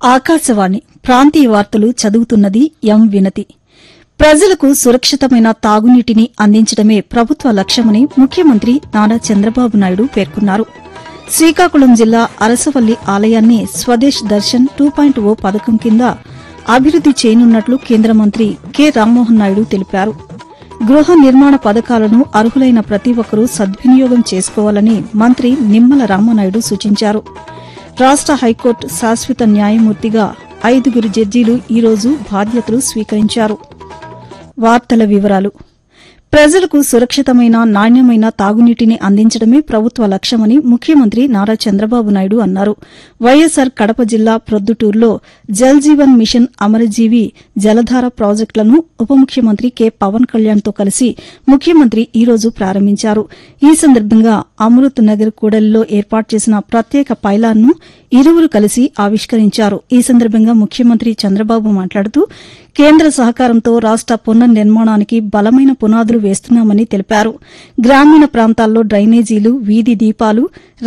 ఆకాశవాణి ప్రాంతీయ వార్తలు చదువుతున్నది ఎం వినతి ప్రజలకు సురక్షితమైన తాగునీటిని అందించడమే ప్రభుత్వ లక్ష్యమని ముఖ్యమంత్రి నారా చంద్రబాబు నాయుడు పేర్కొన్నారు శ్రీకాకుళం జిల్లా అరసవల్లి ఆలయాన్ని Swadesh Darshan two point O పథకం కింద అభివృద్ది చేయనున్నట్లు కేంద్ర మంత్రి కె రామ్మోహన్ నాయుడు తెలిపారు గృహ నిర్మాణ పథకాలను అర్హులైన ప్రతి ఒక్కరూ సద్వినియోగం చేసుకోవాలని మంత్రి నిమ్మల రామనాయుడు సూచించారు రాష్ట హైకోర్టు శాశ్వత న్యాయమూర్తిగా ఐదుగురు జడ్జీలు ఈరోజు బాధ్యతలు స్వీకరించారు వార్తల వివరాలు ప్రజలకు సురక్షితమైన నాణ్యమైన తాగునీటిని అందించడమే ప్రభుత్వ లక్ష్యమని ముఖ్యమంత్రి నారా చంద్రబాబు నాయుడు అన్నారు వైఎస్సార్ కడప జిల్లా ప్రొద్దుటూరులో జల్ జీవన్ మిషన్ అమరజీవి జలధార ప్రాజెక్టులను ఉప ముఖ్యమంత్రి కె పవన్ కళ్యాణ్తో కలిసి ముఖ్యమంత్రి ఈ రోజు ప్రారంభించారు ఈ సందర్భంగా అమృత్ నగర్ కూడలిలో ఏర్పాటు చేసిన ప్రత్యేక పైలాన్ను ఇరువురు కలిసి ఆవిష్కరించారు ఈ సందర్భంగా ముఖ్యమంత్రి చంద్రబాబు మాట్లాడుతూ కేంద్ర సహకారంతో రాష్ట పునర్నిర్మాణానికి బలమైన పునాదులు వేస్తున్నామని తెలిపారు గ్రామీణ ప్రాంతాల్లో డ్రైనేజీలు వీధి దీపాలు